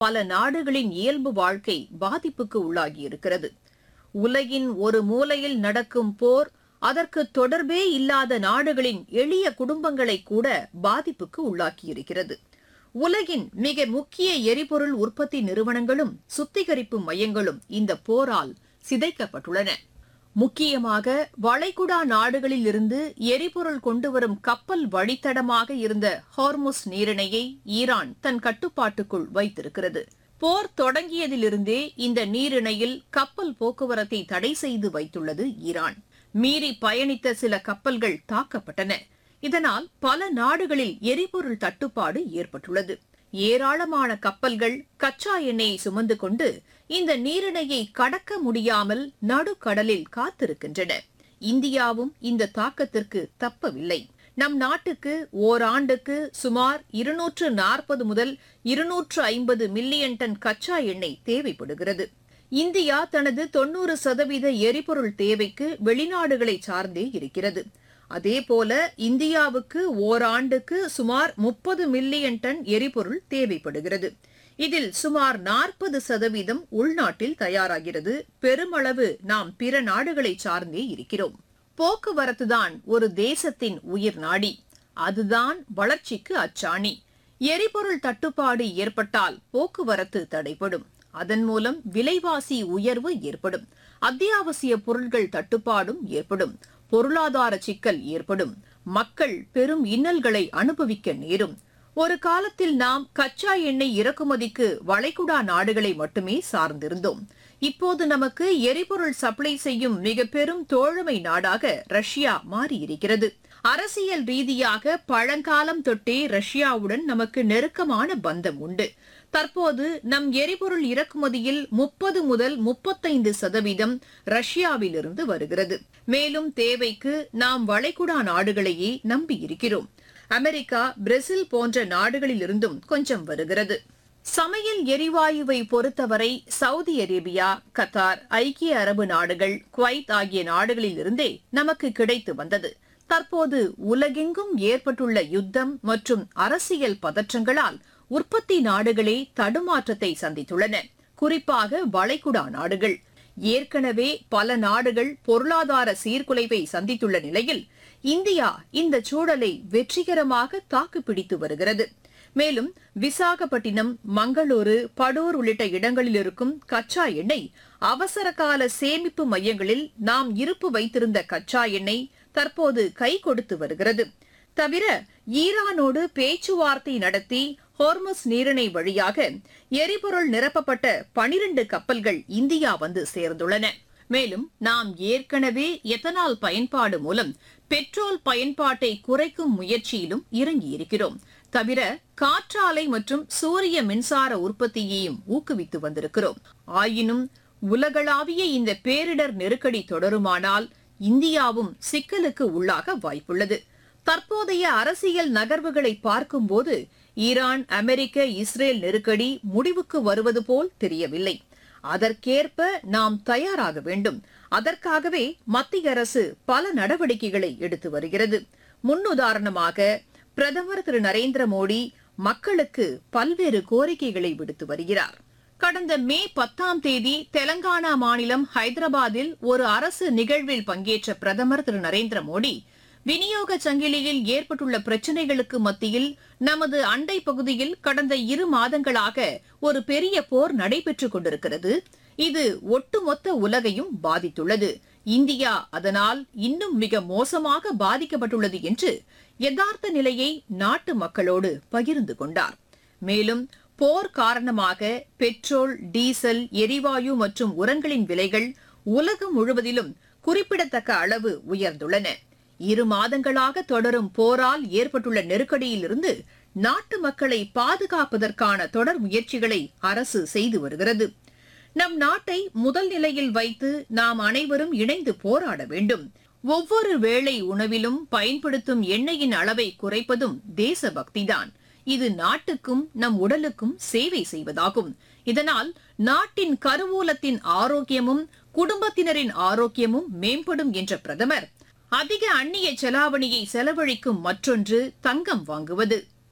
பல நாடுகளின் இயல்பு வாழ்க்கை பாதிப்புக்கு உள்ளாகியிருக்கிறது உலகின் ஒரு மூலையில் நடக்கும் போர் அதற்கு தொடர்பே இல்லாத நாடுகளின் எளிய குடும்பங்களை கூட பாதிப்புக்கு உள்ளாக்கியிருக்கிறது உலகின் மிக முக்கிய எரிபொருள் உற்பத்தி நிறுவனங்களும் சுத்திகரிப்பு மையங்களும் இந்த போரால் சிதைக்கப்பட்டுள்ளன முக்கியமாக வளைகுடா நாடுகளில் இருந்து எரிபொருள் கொண்டுவரும் கப்பல் வழித்தடமாக இருந்த ஹார்முஸ் நீரிணையை ஈரான் தன் கட்டுப்பாட்டுக்குள் வைத்திருக்கிறது போர் தொடங்கியதிலிருந்தே இந்த நீரிணையில் கப்பல் போக்குவரத்தை தடை செய்து வைத்துள்ளது ஈரான் மீறி பயணித்த சில கப்பல்கள் தாக்கப்பட்டன இதனால் பல நாடுகளில் எரிபொருள் தட்டுப்பாடு ஏற்பட்டுள்ளது ஏராளமான கப்பல்கள் கச்சா எண்ணெயை சுமந்து கொண்டு இந்த நீரிணையை கடக்க முடியாமல் நடுக்கடலில் காத்திருக்கின்றன இந்தியாவும் இந்த தாக்கத்திற்கு தப்பவில்லை நம் நாட்டுக்கு ஓராண்டுக்கு சுமார் இருநூற்று நாற்பது முதல் இருநூற்று ஐம்பது மில்லியன் டன் கச்சா எண்ணெய் தேவைப்படுகிறது இந்தியா தனது தொன்னூறு சதவீத எரிபொருள் தேவைக்கு வெளிநாடுகளை சார்ந்தே இருக்கிறது அதேபோல இந்தியாவுக்கு ஓராண்டுக்கு சுமார் முப்பது மில்லியன் டன் எரிபொருள் தேவைப்படுகிறது இதில் சுமார் நாற்பது சதவீதம் உள்நாட்டில் தயாராகிறது பெருமளவு நாம் பிற நாடுகளை சார்ந்தே இருக்கிறோம் போக்குவரத்துதான் ஒரு தேசத்தின் உயிர் நாடி அதுதான் வளர்ச்சிக்கு அச்சாணி எரிபொருள் தட்டுப்பாடு ஏற்பட்டால் போக்குவரத்து தடைப்படும் அதன் மூலம் விலைவாசி உயர்வு ஏற்படும் அத்தியாவசிய பொருட்கள் தட்டுப்பாடும் ஏற்படும் பொருளாதார சிக்கல் ஏற்படும் மக்கள் பெரும் இன்னல்களை அனுபவிக்க நேரும் ஒரு காலத்தில் நாம் கச்சா எண்ணெய் இறக்குமதிக்கு வளைகுடா நாடுகளை மட்டுமே சார்ந்திருந்தோம் இப்போது நமக்கு எரிபொருள் சப்ளை செய்யும் மிக பெரும் தோழமை நாடாக ரஷ்யா மாறியிருக்கிறது அரசியல் ரீதியாக பழங்காலம் தொட்டே ரஷ்யாவுடன் நமக்கு நெருக்கமான பந்தம் உண்டு தற்போது நம் எரிபொருள் இறக்குமதியில் முப்பது முதல் முப்பத்தைந்து சதவீதம் ரஷ்யாவிலிருந்து வருகிறது மேலும் தேவைக்கு நாம் வளைகுடா நாடுகளையே நம்பியிருக்கிறோம் அமெரிக்கா பிரேசில் போன்ற நாடுகளிலிருந்தும் கொஞ்சம் வருகிறது சமையல் எரிவாயுவை பொறுத்தவரை சவுதி அரேபியா கத்தார் ஐக்கிய அரபு நாடுகள் குவைத் ஆகிய நாடுகளிலிருந்தே நமக்கு கிடைத்து வந்தது தற்போது உலகெங்கும் ஏற்பட்டுள்ள யுத்தம் மற்றும் அரசியல் பதற்றங்களால் உற்பத்தி நாடுகளே தடுமாற்றத்தை சந்தித்துள்ளன குறிப்பாக வளைகுடா நாடுகள் ஏற்கனவே பல நாடுகள் பொருளாதார சீர்குலைவை சந்தித்துள்ள நிலையில் இந்தியா இந்த சூழலை வெற்றிகரமாக தாக்குப்பிடித்து வருகிறது மேலும் விசாகப்பட்டினம் மங்களூரு படூர் உள்ளிட்ட இடங்களில் இருக்கும் கச்சா எண்ணெய் அவசர கால சேமிப்பு மையங்களில் நாம் இருப்பு வைத்திருந்த கச்சா எண்ணெய் தற்போது கை கொடுத்து வருகிறது தவிர ஈரானோடு பேச்சுவார்த்தை நடத்தி ஹோர்மஸ் நீரிணை வழியாக எரிபொருள் நிரப்பப்பட்ட பனிரண்டு கப்பல்கள் இந்தியா வந்து சேர்ந்துள்ளன மேலும் நாம் ஏற்கனவே எத்தனால் பயன்பாடு மூலம் பெட்ரோல் பயன்பாட்டை குறைக்கும் முயற்சியிலும் இறங்கியிருக்கிறோம் தவிர காற்றாலை மற்றும் சூரிய மின்சார உற்பத்தியையும் ஊக்குவித்து வந்திருக்கிறோம் ஆயினும் உலகளாவிய இந்த பேரிடர் நெருக்கடி தொடருமானால் இந்தியாவும் சிக்கலுக்கு உள்ளாக வாய்ப்புள்ளது தற்போதைய அரசியல் நகர்வுகளை பார்க்கும்போது ஈரான் அமெரிக்க இஸ்ரேல் நெருக்கடி முடிவுக்கு வருவது போல் தெரியவில்லை அதற்கேற்ப நாம் தயாராக வேண்டும் அதற்காகவே மத்திய அரசு பல நடவடிக்கைகளை எடுத்து வருகிறது முன்னுதாரணமாக பிரதமர் திரு நரேந்திர மோடி மக்களுக்கு பல்வேறு கோரிக்கைகளை விடுத்து வருகிறார் கடந்த மே பத்தாம் தேதி தெலங்கானா மாநிலம் ஹைதராபாத்தில் ஒரு அரசு நிகழ்வில் பங்கேற்ற பிரதமர் திரு நரேந்திர மோடி விநியோக சங்கிலியில் ஏற்பட்டுள்ள பிரச்சினைகளுக்கு மத்தியில் நமது அண்டை பகுதியில் கடந்த இரு மாதங்களாக ஒரு பெரிய போர் நடைபெற்றுக் கொண்டிருக்கிறது இது ஒட்டுமொத்த உலகையும் பாதித்துள்ளது இந்தியா அதனால் இன்னும் மிக மோசமாக பாதிக்கப்பட்டுள்ளது என்று யதார்த்த நிலையை நாட்டு மக்களோடு பகிர்ந்து கொண்டார் மேலும் போர் காரணமாக பெட்ரோல் டீசல் எரிவாயு மற்றும் உரங்களின் விலைகள் உலகம் முழுவதிலும் குறிப்பிடத்தக்க அளவு உயர்ந்துள்ளன இரு மாதங்களாக தொடரும் போரால் ஏற்பட்டுள்ள நெருக்கடியிலிருந்து நாட்டு மக்களை பாதுகாப்பதற்கான தொடர் முயற்சிகளை அரசு செய்து வருகிறது நம் நாட்டை முதல் நிலையில் வைத்து நாம் அனைவரும் இணைந்து போராட வேண்டும் ஒவ்வொரு வேளை உணவிலும் பயன்படுத்தும் எண்ணெயின் அளவை குறைப்பதும் தேசபக்திதான் இது நாட்டுக்கும் நம் உடலுக்கும் சேவை செய்வதாகும் இதனால் நாட்டின் கருவூலத்தின் ஆரோக்கியமும் குடும்பத்தினரின் ஆரோக்கியமும் மேம்படும் என்ற பிரதமர் அதிக அந்நிய செலாவணியை செலவழிக்கும் மற்றொன்று தங்கம் வாங்குவது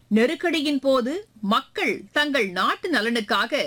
நெருக்கடியின் போது மக்கள் தங்கள் நாட்டு நலனுக்காக